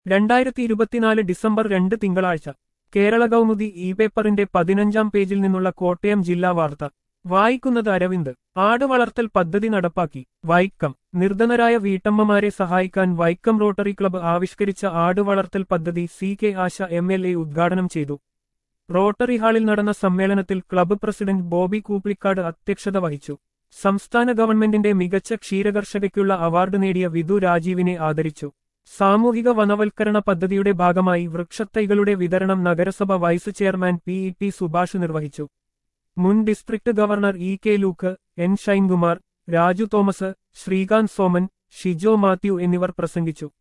രണ്ടായിരത്തി ഇരുപത്തിനാല് ഡിസംബർ രണ്ട് തിങ്കളാഴ്ച കേരള കൗമുദി ഇ പേപ്പറിന്റെ പതിനഞ്ചാം പേജിൽ നിന്നുള്ള കോട്ടയം ജില്ലാ വാർത്ത വായിക്കുന്നത് അരവിന്ദ് ആട് വളർത്തൽ പദ്ധതി നടപ്പാക്കി വൈക്കം നിർധനരായ വീട്ടമ്മമാരെ സഹായിക്കാൻ വൈക്കം റോട്ടറി ക്ലബ്ബ് ആവിഷ്കരിച്ച ആട് വളർത്തൽ പദ്ധതി C K Asha M L A ഉദ്ഘാടനം ചെയ്തു റോട്ടറി ഹാളിൽ നടന്ന സമ്മേളനത്തിൽ ക്ലബ്ബ് പ്രസിഡന്റ് ബോബി കൂപ്പിളിക്കാട് അധ്യക്ഷത വഹിച്ചു സംസ്ഥാന ഗവൺമെന്റിന്റെ മികച്ച ക്ഷീരകർഷകയ്ക്കുള്ള അവാർഡ് നേടിയ വിധു രാജീവിനെ ആദരിച്ചു സാമൂഹിക വനവൽക്കരണ പദ്ധതിയുടെ ഭാഗമായി വൃക്ഷത്തൈകളുടെ വിതരണം നഗരസഭ vice chairman P E T Subhash നിർവഹിച്ചു മുൻ district governor E K Luke N Shinekumar Raju Thomas Sreekanth Soman Shijo Mathew എന്നിവർ പ്രസംഗിച്ചു